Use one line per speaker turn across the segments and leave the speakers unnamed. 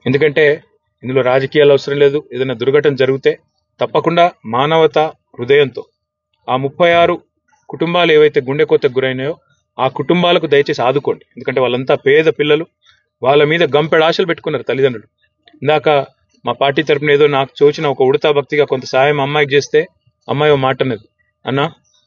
ఎందుకంటే ఇందులో రాజకీయాలు అవసరం లేదు ఏదైనా దుర్ఘటన జరిగితే తప్పకుండా మానవత హృదయంతో ఆ ముప్పై ఆరు కుటుంబాలు ఏవైతే గుండె కోతకు గురైనాయో ఆ కుటుంబాలకు దయచేసి ఆదుకోండి ఎందుకంటే వాళ్ళంతా పేద పిల్లలు వాళ్ళ మీద గంపెడ ఆశలు పెట్టుకున్నారు తల్లిదండ్రులు ఇందాక మా పార్టీ తరపున ఏదో నాకు చోచిన ఒక ఉడతా భక్తిగా కొంత సాయం అమ్మాయికి చేస్తే అమ్మాయి ఓ మాట అన్నది అన్న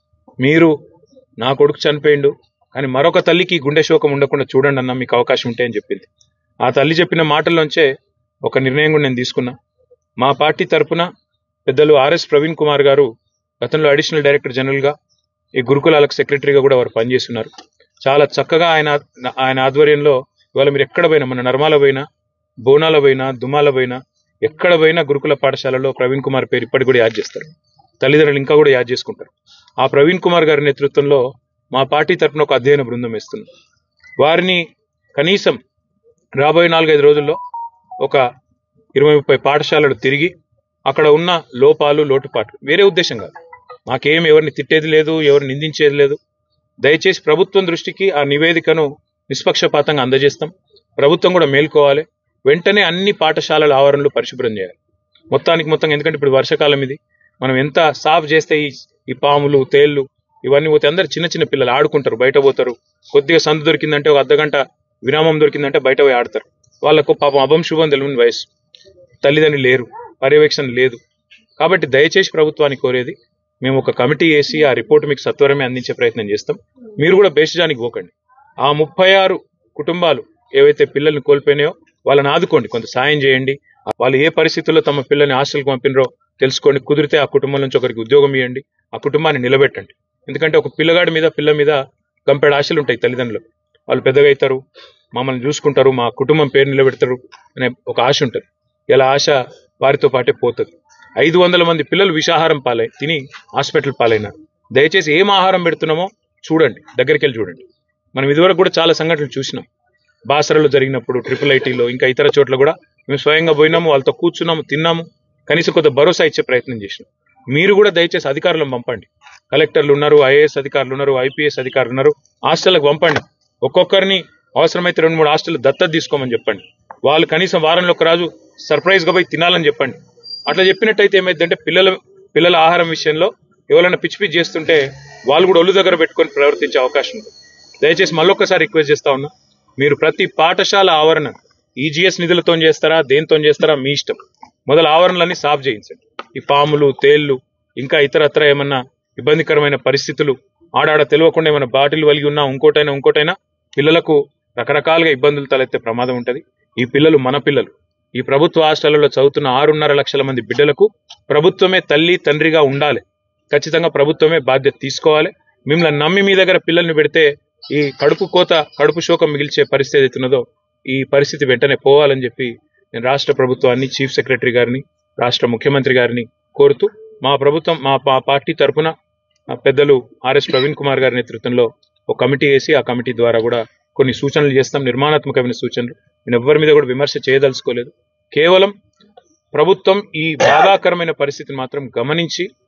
మీరు నా కొడుకు చనిపోయిండు కానీ మరొక తల్లికి గుండె శోకం ఉండకుండా చూడండి అన్న మీకు అవకాశం ఉంటే అని చెప్పింది ఆ తల్లి చెప్పిన మాటల్లోంచే ఒక నిర్ణయం కూడా నేను తీసుకున్నా మా పార్టీ తరపున పెద్దలు ఆర్ఎస్ ప్రవీణ్ కుమార్ గారు గతంలో అడిషనల్ డైరెక్టర్ జనరల్గా ఈ గురుకులాలకు సెక్రటరీగా కూడా వారు పనిచేస్తున్నారు చాలా చక్కగా ఆయన ఆయన ఆధ్వర్యంలో ఇవాళ మీరు ఎక్కడ పోయినా మన నర్మాల పోయినా బోనాల పోయినా దుమాల పోయినా ఎక్కడ పోయినా గురుకుల పాఠశాలలో ప్రవీణ్ కుమార్ పేరు ఇప్పటికి కూడా యాద్ చేస్తారు తల్లిదండ్రులు ఇంకా కూడా యాద్ చేసుకుంటారు ఆ ప్రవీణ్ కుమార్ గారి నేతృత్వంలో మా పార్టీ తరపున ఒక అధ్యయన బృందం వేస్తుంది వారిని కనీసం రాబోయే నాలుగైదు రోజుల్లో ఒక ఇరవై ముప్పై పాఠశాలలు తిరిగి అక్కడ ఉన్న లోపాలు లోటుపాట్లు వేరే ఉద్దేశం కాదు మాకేం ఎవరిని తిట్టేది లేదు ఎవరిని నిందించేది లేదు దయచేసి ప్రభుత్వం దృష్టికి ఆ నివేదికను నిష్పక్షపాతంగా అందజేస్తాం ప్రభుత్వం కూడా మేల్కోవాలి వెంటనే అన్ని పాఠశాలల ఆవరణలు పరిశుభ్రం చేయాలి మొత్తానికి మొత్తం ఎందుకంటే ఇప్పుడు వర్షాకాలం ఇది మనం ఎంత సాఫ్ చేస్తే ఈ ఈ పాములు తేళ్లు ఇవన్నీ పోతే అందరు చిన్న చిన్న పిల్లలు ఆడుకుంటారు బయట పోతారు కొద్దిగా సందు దొరికిందంటే ఒక అర్ధగంట విరామం దొరికిందంటే బయట పోయి ఆడతారు వాళ్ళకు పాపం అభం శుభం తెలియని వయసు తల్లిదండ్రులు లేరు పర్యవేక్షణ లేదు కాబట్టి దయచేసి ప్రభుత్వానికి కోరేది మేము ఒక కమిటీ వేసి ఆ రిపోర్ట్ మీకు సత్వరమే అందించే ప్రయత్నం చేస్తాం మీరు కూడా బేషజానికి పోకండి ఆ ముప్పై ఆరు కుటుంబాలు ఏవైతే పిల్లల్ని కోల్పోయినాయో వాళ్ళని ఆదుకోండి కొంత సాయం చేయండి వాళ్ళు ఏ పరిస్థితుల్లో తమ పిల్లల్ని హాస్టల్కి పంపినరో తెలుసుకోండి కుదిరితే ఆ కుటుంబం నుంచి ఒకరికి ఉద్యోగం ఇవ్వండి ఆ కుటుంబాన్ని నిలబెట్టండి ఎందుకంటే ఒక పిల్లగాడి మీద పిల్ల మీద గంపెడ ఆశలు ఉంటాయి తల్లిదండ్రులు వాళ్ళు పెద్దగా అవుతారు మమ్మల్ని చూసుకుంటారు మా కుటుంబం పేరు నిలబెడతారు అనే ఒక ఆశ ఉంటుంది ఇలా ఆశ వారితో పాటే పోతుంది ఐదు వందల మంది పిల్లలు విషాహారం పాలై తిని హాస్పిటల్ పాలైనారు దయచేసి ఏం ఆహారం పెడుతున్నామో చూడండి దగ్గరికి వెళ్ళి చూడండి మనం ఇదివరకు కూడా చాలా సంఘటనలు చూసినాం బాసరలో జరిగినప్పుడు ట్రిపుల్ ఐటీలో ఇంకా ఇతర చోట్ల కూడా మేము స్వయంగా పోయినాము వాళ్ళతో కూర్చున్నాము తిన్నాము కనీసం కొంత భరోసా ఇచ్చే ప్రయత్నం చేసినాం మీరు కూడా దయచేసి అధికారులను పంపండి కలెక్టర్లు ఉన్నారు ఐఏఎస్ అధికారులు ఉన్నారు ఐపీఎస్ అధికారులు ఉన్నారు హాస్టల్కి పంపండి ఒక్కొక్కరిని అవసరమైతే రెండు మూడు హాస్టల్ దత్తత తీసుకోమని చెప్పండి వాళ్ళు కనీసం వారంలో ఒక రాజు సర్ప్రైజ్ గా పోయి తినాలని చెప్పండి అట్లా చెప్పినట్టయితే ఏమైందంటే పిల్లల పిల్లల ఆహారం విషయంలో ఎవరైనా పిచ్చి పిచ్చి చేస్తుంటే వాళ్ళు కూడా ఒళ్ళు దగ్గర పెట్టుకొని ప్రవర్తించే అవకాశం ఉంటుంది దయచేసి మళ్ళొక్కసారి రిక్వెస్ట్ చేస్తా ఉన్నా మీరు ప్రతి పాఠశాల ఆవరణ ఈజీఎస్ నిధులతో చేస్తారా దేనితో చేస్తారా మీ ఇష్టం మొదలు ఆవరణలన్నీ సాఫ్ చేయించండి ఈ పాములు తేళ్లు ఇంకా ఇతరత్ర ఏమన్నా ఇబ్బందికరమైన పరిస్థితులు ఆడాడ తెలియకుండా ఏమైనా బాటిల్ వలిగి ఉన్నా ఇంకోటైనా ఇంకోటైనా పిల్లలకు రకరకాలుగా ఇబ్బందులు తలెత్తే ప్రమాదం ఉంటుంది ఈ పిల్లలు మన పిల్లలు ఈ ప్రభుత్వ హాస్టళ్లలో చదువుతున్న ఆరున్నర లక్షల మంది బిడ్డలకు ప్రభుత్వమే తల్లి తండ్రిగా ఉండాలి ఖచ్చితంగా ప్రభుత్వమే బాధ్యత తీసుకోవాలి మిమ్మల్ని నమ్మి మీ దగ్గర పిల్లల్ని పెడితే ఈ కడుపు కోత కడుపు శోకం మిగిల్చే పరిస్థితి ఏదైతున్నదో ఈ పరిస్థితి వెంటనే పోవాలని చెప్పి నేను రాష్ట్ర ప్రభుత్వాన్ని చీఫ్ సెక్రటరీ గారిని రాష్ట్ర ముఖ్యమంత్రి గారిని కోరుతూ మా ప్రభుత్వం మా పా- పార్టీ తరఫున పెద్దలు ఆర్ఎస్ ప్రవీణ్ కుమార్ గారి నేతృత్వంలో ఒక కమిటీ వేసి ఆ కమిటీ ద్వారా కూడా కొన్ని సూచనలు చేస్తాం నిర్మాణాత్మకమైన సూచనలు నేను ఎవ్వరి మీద కూడా విమర్శ చేయదలుచుకోలేదు కేవలం ప్రభుత్వం ఈ బాధాకరమైన పరిస్థితిని మాత్రం గమనించి